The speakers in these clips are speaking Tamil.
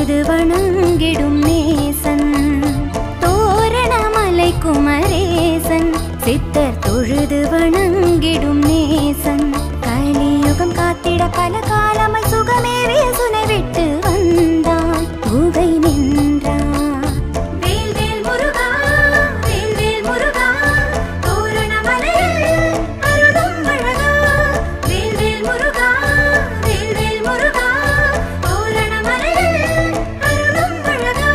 தொழுது வணங்கிடும் நேசன் தோரணமலை குமரேசன் சித்தர் தொழுது வணங்கிடும் நேசன் கலியுகம் காத்திட பல காலமாய் சுகமேவே சுனை விட்டு வந்தான் குகை நின்றான் வேல் வேல் முருகா வேல் வேல் முருகா தோரணமலையில் அருளும் அழகா வேல் வேல் முருகா வேல் வேல் முருகா தோரணமலையில் அருளும் அழகா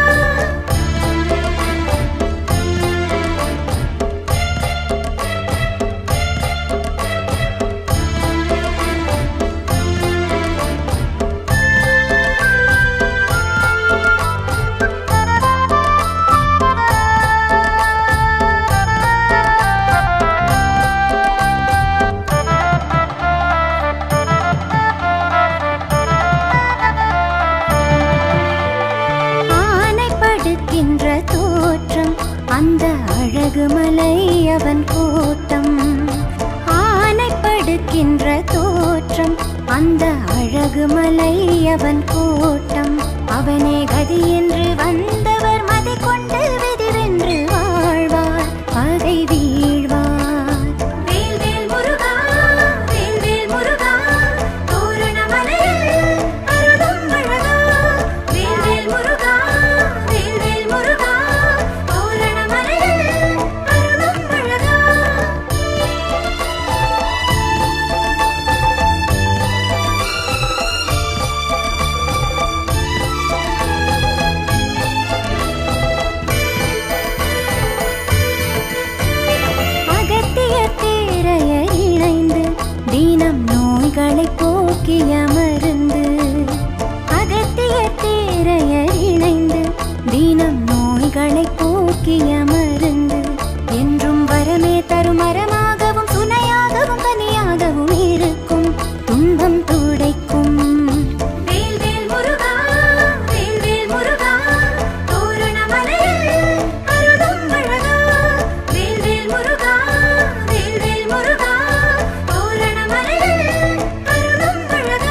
ஆனை படுக்கின்ற தோற்றம் அந்த அழகு மலை அவன் கூட்டம் ஆனை படுக்கின்ற தோற்றம் அந்த அழகு மலை அவன் கூட்டம் அவனே கதி என்று வந்தவர் மதி கொண்டு விதிவென்று வாழ்வார் பகை வீழ்வார் வேல் வேல் முருகா வேல் வேல் முருகா தோரணமலையில் அருளும் அழகா வேல் வேல் முருகா வேல் வேல் முருகா தோரணமலையில் அருளும் அழகா அகத்திய தேரைய இணைந்து தினம் நோய்களை போக்கிய மருந்து அகத்திய தேரைய இணைந்து தினம் நோய்களை போக்கிய மருந்து என்றும் வரமே தரும் மரமாகவும் துணையாகவும் கனியாகவும் இருக்கும் துன்பம் துடைக்கும் வேல் வேல் முருகா வேல் வேல் முருகா தோரணமலையில் அருளும் அழகா வேல் வேல் முருகா வேல் வேல் முருகா தோரணமலையில் அருளும் அழகா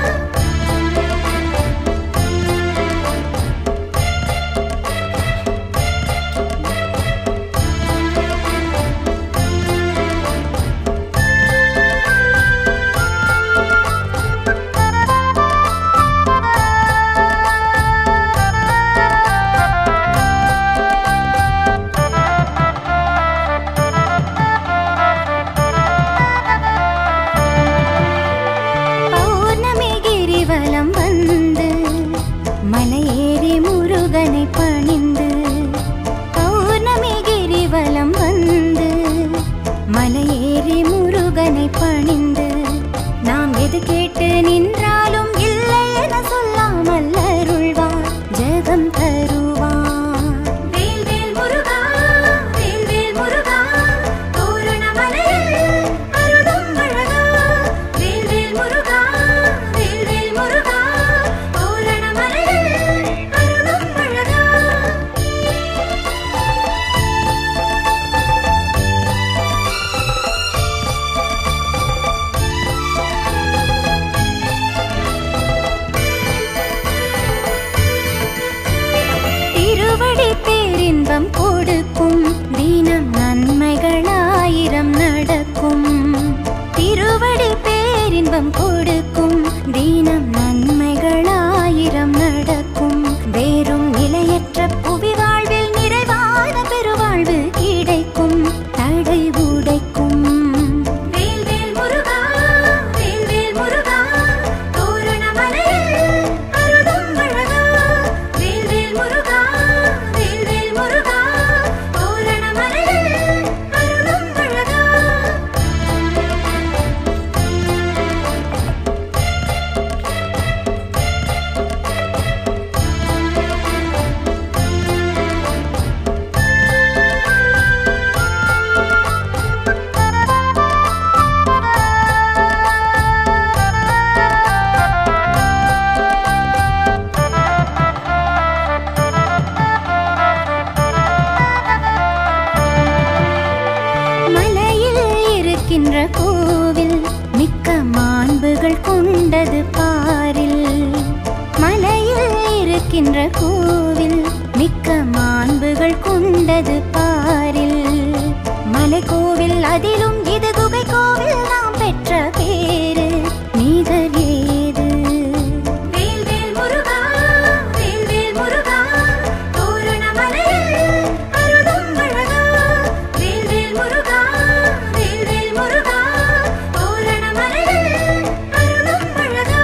பௌர்ணமி கிரிவலம் வந்து மலையேறி முருகனை பணிந்து பௌர்ணமி கிரிவலம் வந்து மலையேறி முருகனை பணிந்து நாம் எது கேட்டு நின்றாலும் இல்லை என சொல்லாமல் அருள்வார் ஜெகம் தருவார் வேல் வேல் முருகா வேல் வேல் முருகா தோரணமலையில் அருளும் அழகா வேல் வேல் முருகா வேல் வேல் முருகா தோரணமலையில் அருளும் அழகா திருவடி பேரின்பம் கொடுக்கும் தினம் நன்மைகளாயிரம் நடக்கும் திருவடி பேரின்பம் கொடுக்கும் தினம் நன்மைகளாயிரம் நடக்கும் வேறும் நிலையற்ற புவி வாழ்வில் நிறைவான பெருவாழ்வு கிடைக்கும் தடை உடைக்கும் வேல் வேல் முருகா வேல் வேல் முருகா தோரணமலையில் அருளும் அழகா வேல் வேல் முருகா வேல் வேல் முருகா தோரணமலையில் அருளும் அழகா மலையில் இருக்கின்ற கோவில் மிக்க மாண்புகள் கொண்டது பாரில் மலையில் இருக்கின்ற இருக்கின்ற கோவில் மிக்க மாண்புகள் கொண்டது பாரில் மலை கோவில் அதிலும் இது குகை கோவில் நாம் பெற்ற பேரு நீதர் ஏது வேல் வேல் முருகா வேல் வேல் முருகா தோரணமலையில் அருளும் அழகா வேல் வேல் முருகா வேல் வேல் முருகா தோரணமலையில் அருளும் அழகா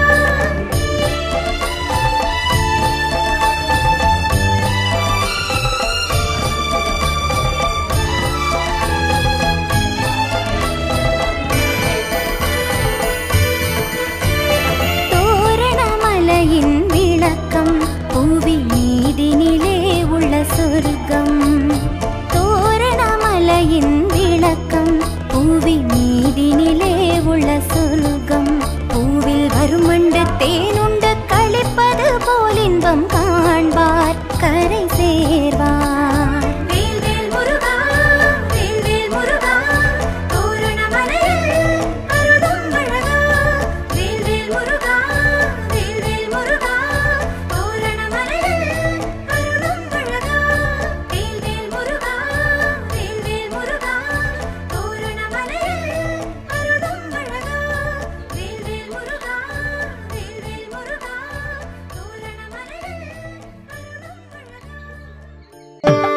தோரணமலையின் விளக்கம் புவி நீதினிலே உள்ள சொர்க்கம் தோரணமலையின் விளக்கம் புவி நீதினிலே உள்ள சொர்க்கம் பூவில் வருமண்டு தேனுண்டு கழிப்பது போல் இன்பம் காண்பார் கரை சேர்வார் வேல் வேல் முருகா வேல் வேல் முருகா தோரணமலையில் அருளும் அழகா வேல் வேல் முருகா வேல் வேல் முருகா தோரணமலையில் அருளும் அழகா வேல் வேல் முருகா வேல் வேல் முருகா தோரணமலையில் அருளும் அழகா வேல் வேல் முருகா வேல் வேல் முருகா தோரணமலையில் அருளும் அழகா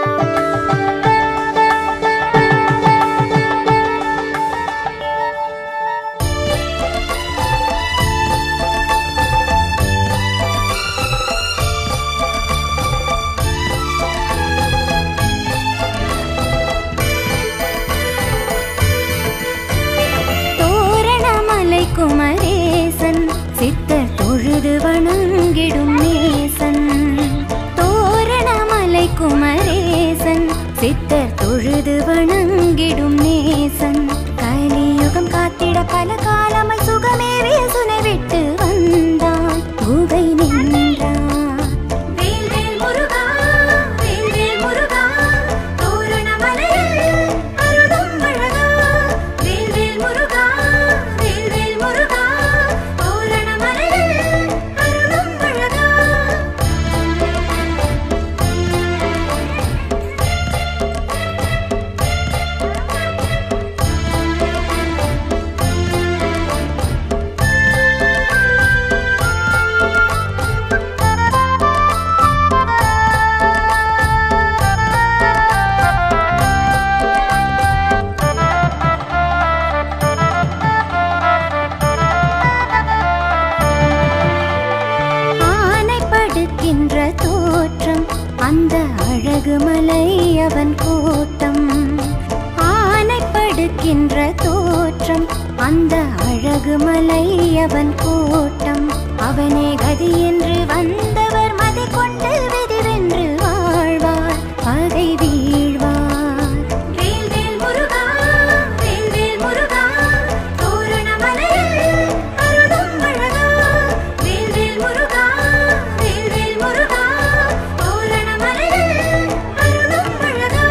தோரணமலை குமரேசன் சித்தர் தொழுது வணங்கிடும் நேசன் தோரணமலை குமரேசன் சித்தர் தொழுது வணங்கிடும் நேசன் கலியுகம் காத்திட பல காலமாய் சுகமேவிய சுனை விட்டு வந்தான் குகை நின்றான் வேல் வேல் முருகா வேல் வேல் முருகா தோரணமலையில் அருளும் அழகா வேல் வேல் முருகா வேல் வேல் முருகா தோரணமலையில் அருளும் அழகா ஆனை படுக்கின்ற தோற்றம் அந்த அழகு மலை அவன் கோட்டம் ஆனை படுக்கின்ற தோற்றம் அந்த அழகு மலை அவன் கோட்டம் அவனே கதி என்று வந்தவர் மதி கொண்டு வெதிவென்று வாழ்வார் பகை வீழ்வார் வேல் வேல் முருகா வேல் வேல் முருகா தோரணமலையில் அருளும் அழகா வேல் வேல் முருகா வேல் வேல் முருகா தோரணமலையில் அருளும் அழகா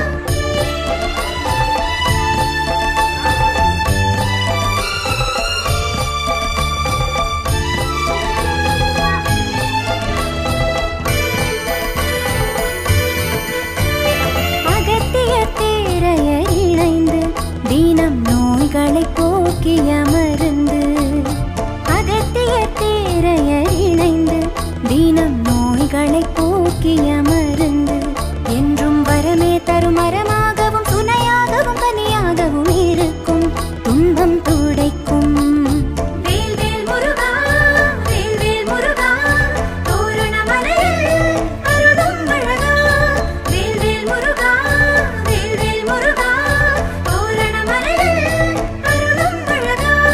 அகத்திய தேரையர் இணைந்து தினம் நோய்களை போக்கிய மருந்து அகத்திய தேரையர் இணைந்து தினம் நோய்களை போக்கிய மருந்து என்றும் வரமே தரும் மரமாகவும் துணையாகவும் கனியாகவும் இருக்கும் துன்பம் துடைக்கும் வேல் வேல் முருகா வேல் வேல் முருகா தோரணமலையில் அருளும் அழகா வேல் வேல் முருகா வேல் வேல் முருகா தோரணமலையில் அருளும் அழகா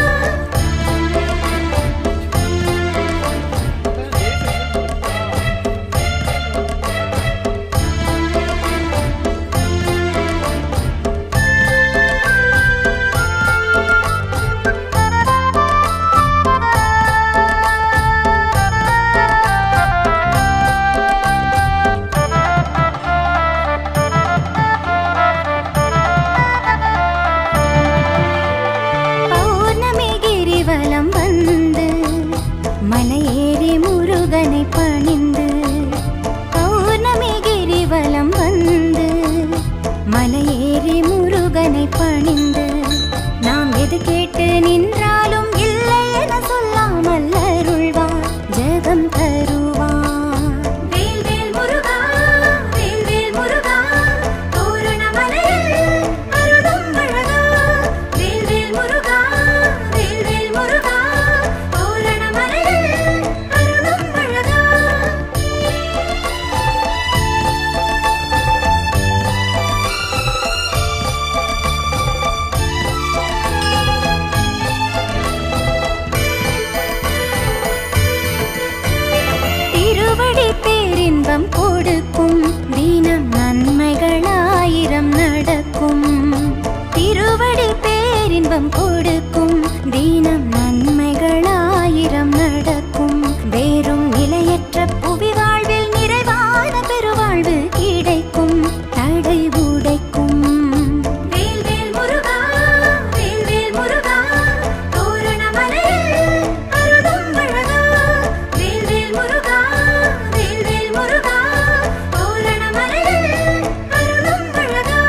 இன்பம் கொடுக்கும் தீனம் நன்மைகளாயிரம் நடக்கும் வேறும் நிலையற்ற புவி வாழ்வில் நிறைவான பெருவாழ்வு கிடைக்கும் தடை உடைக்கும் வேல்வேல் முருகா வேல்வேல் முருகா தோரணமலையில் அருளும் அழகா வேல்வேல் முருகா வேல்வேல் முருகா தோரணமலையில் அருளும் அழகா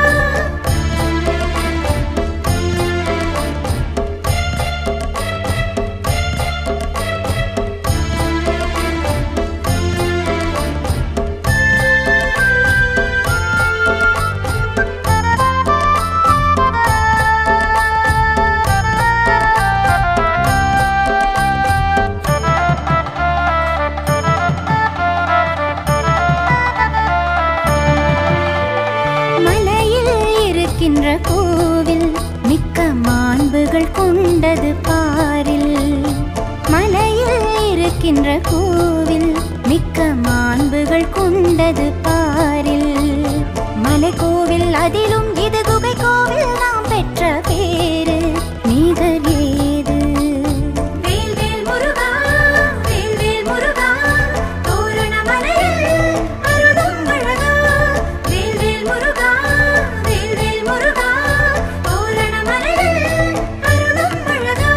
மலையில் இருக்கின்ற கோவில் மிக்க மாண்புகள் கொண்டது பாரில் மலையில் இருக்கின்ற கோவில் மிக்க மாண்புகள் கொண்டது பாரில் மலை கோவில் அதிலும் இது குகை கோவில் நாம் பெற்ற பேரு நீதர் ஏது வேல்வேல் முருகா வேல்வேல் முருகா தோரணமலையில் அருளும் அழகா வேல்வேல் முருகா வேல்வேல் முருகா தோரணமலையில் அருளும் அழகா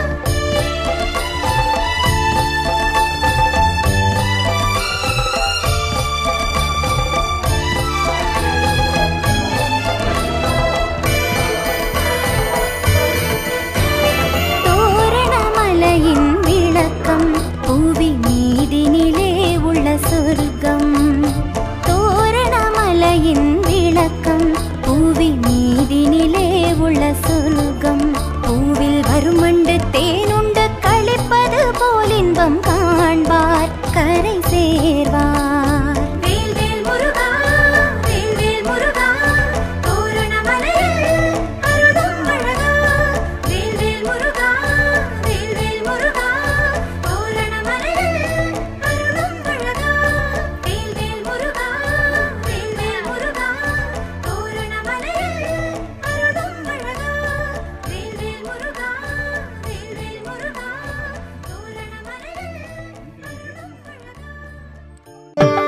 தோரணமலையின் விளக்கம் புவி மீதினிலே உள்ள சொர்க்கம் தோரணமலையின் விளக்கம் புவி மீதினிலே உள்ள சொர்க்கம் பூவில் வருமண்டு தேனுண்டு கழிப்பது போல் இன்பம் காண்பார் கரை சேர்வார் வேல்வேல் முருகா வேல்வேல் முருகா தோரணமலையில் அருளும் அழகா வேல்வேல் முருகா வேல்வேல் முருகா தோரணமலையில் அருளும் அழகா வேல்வேல் முருகா வேல்வேல் முருகா தோரணமலையில் அருளும் அழகா வேல்வேல் முருகா வேல்வேல் முருகா தோரணமலையில் அருளும் அழகா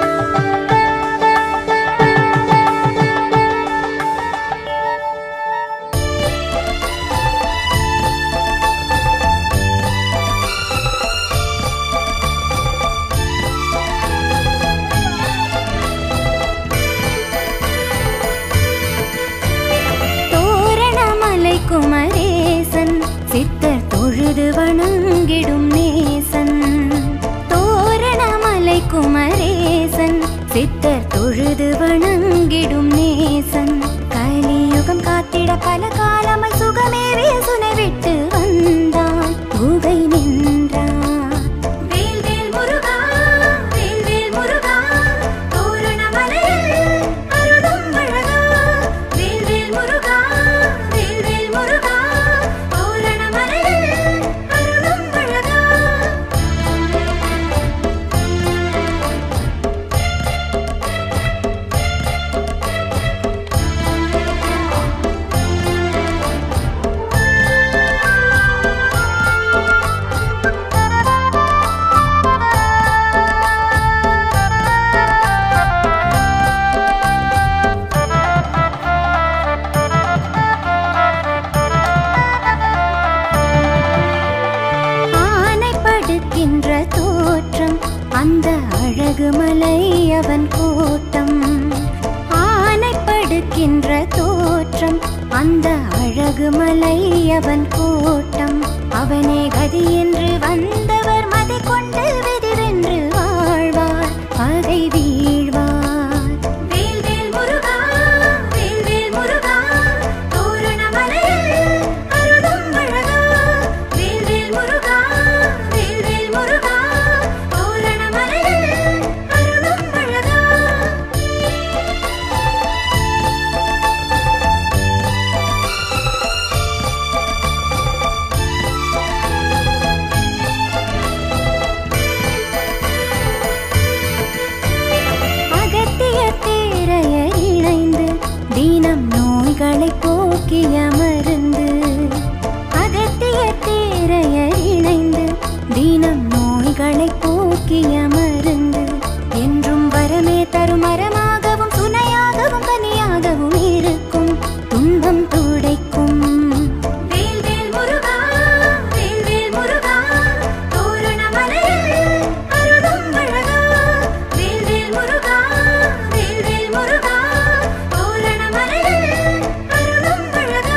தோரணமலை குமரேசன் சித்தர் தொழுது வணங்கிடும் நேசன் தோரணமலை குமரேசன் சித்தர் தொழுது வணங்கிடும் நேசன் கலியுகம் காத்திட பல காலமாய் சுகமேவே சுனை விட்டு வந்தான் குகை நின்றான் வேல்வேல் முருகா வேல்வேல் முருகா தோரணமலையில் அருளும் அழகா வேல்வேல் முருகா வேல்வேல் முருகா தோரணமலையில் அருளும் அழகா ஆனை படுக்கின்ற தோற்றம் அந்த அழகு மலை அவன் கோட்டம் ஆனை படுக்கின்ற தோற்றம் அந்த அழகு மலை அவன் கோட்டம் அவனே கதி என்று வந்தவர் மதி கொண்டு விதிவென்று வாழ்வார் பகை வீழ்வார் வேல்வேல் முருகா வேல்வேல் முருகா தோரணமலையில் அருளும் அழகா வேல்வேல் முருகா வேல்வேல் முருகா தோரணமலையில் அருளும் அழகா அகத்திய தேரையர் இணைந்து தினம் நோய்களை போக்கிய மருந்து ஆரோக்கிய மருந்து என்றும் வரமே தரும் மரமாகவும் சுனையாகவும் கனியாகவும் இருக்கும் துன்பம் துடைக்கும் வேல் வேல் முருகா வேல் வேல் முருகா தோரணமலையில் அருளும் அழகா வேல் வேல் முருகா வேல் வேல் முருகா தோரணமலையில் அருளும் அழகா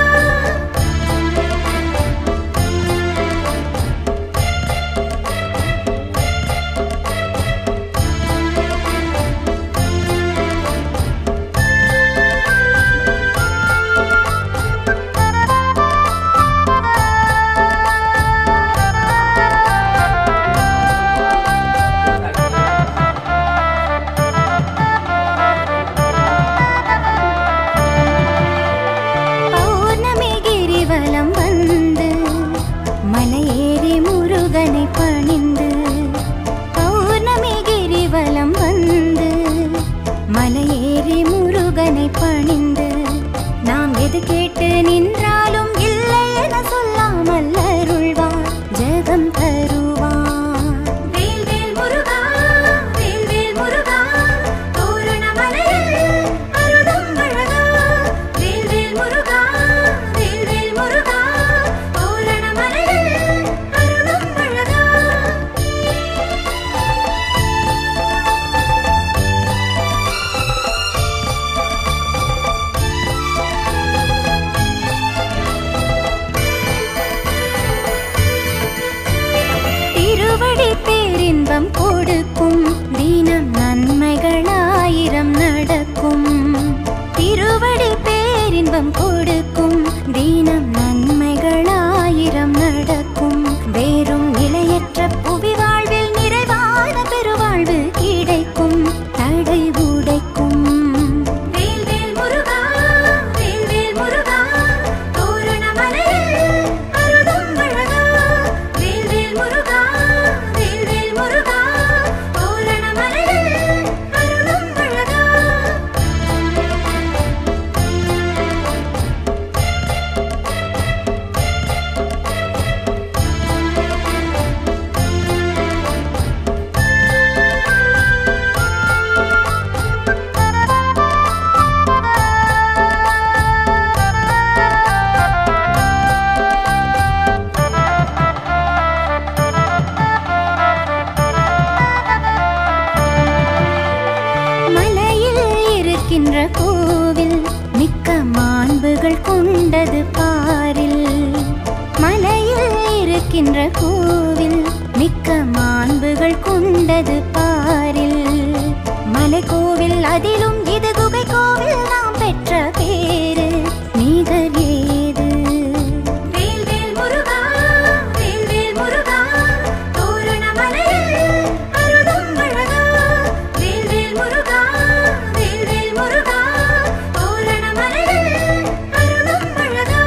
பௌர்ணமி கிரிவலம் வந்து மலையேறி முருகனை பணிந்து பௌர்ணமி கிரிவலம் வந்து மலையேறி முருகனை பணிந்து நாம் எது கேட்டு நின்றாலும் இல்லை என சொல்லாமல் அருள்வார் ஜெகம் தருவார் வேல் வேல் முருகா வேல் வேல் முருகா தோரணமலையில் அருளும் அழகா வேல் வேல் முருகா வேல் வேல் முருகா தோரணமலையில் அருளும் அழகா திருவடி பேரின்பம் கொடுக்கும் தினம் நன்மைகளாயிரம் நடக்கும் திருவடி பேரின்பம் கொடுக்கும் தினம் நன்மைகளாயிரம் நடக்கும் வேறும் நிலையற்ற புவி வாழ்வில் நிறைவான பெருவாழ்வு கிடைக்கும் தடை உடைக்கும் வேல் வேல் முருகா வேல் வேல் முருகா தோரணமலையில் அருளும் அழகா வேல் வேல் முருகா வேல் வேல் முருகா தோரணமலையில் அருளும் அழகா மலையில் இருக்கின்ற கோவில் மிக்க மாண்புகள் கொண்டது பாரில் மலையில் இருக்கின்ற கோவில் மிக்க மாண்புகள் கொண்டது பாரில் மலை கோவில் அதிலும் இது குகை கோவில் நாம் பெற்ற பேரு நிகர் ஏது வேல் வேல் முருகா வேல் வேல் முருகா தோரணமலையில் அருளும் அழகா வேல் வேல் முருகா வேல் வேல் முருகா தோரணமலையில் அருளும் அழகா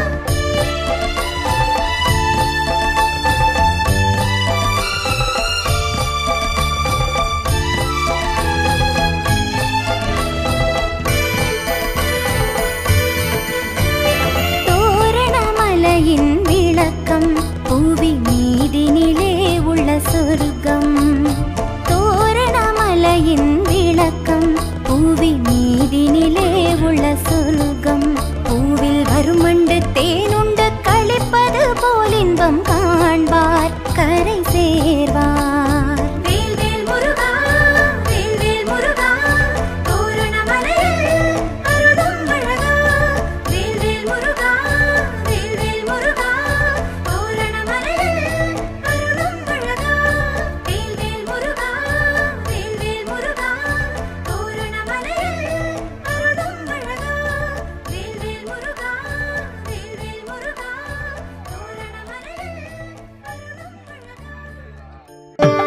தோரணமலையின் விளக்கம் புவி மீதினிலே உள்ள சொர்க்கம் தோரணமலையின் விளக்கம் புவி மீதினிலே உள்ள சொர்க்கம் பூவில் வருமண்டு தேனுண்டு கழிப்பது போல் இன்பம் காண்பார் கரை சேர்வார் வேல் வேல் முருகா வேல் வேல் முருகா தோரணமலையில் அருளும் அழகா வேல் வேல் முருகா வேல் வேல் முருகா தோரணமலையில் அருளும் அழகா வேல் வேல் முருகா வேல் வேல் முருகா தோரணமலையில் அருளும் அழகா வேல் வேல் முருகா வேல் வேல் முருகா தோரணமலையில் அருளும் அழகா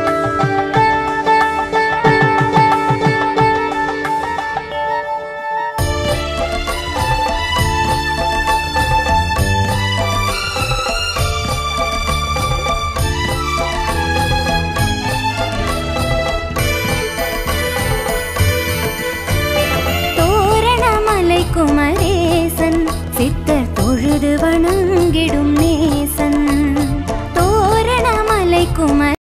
தோரணமலை குமரேசன் சித்தர் தொழுது வணங்கிடும் நேசன் தோரணமலை குமர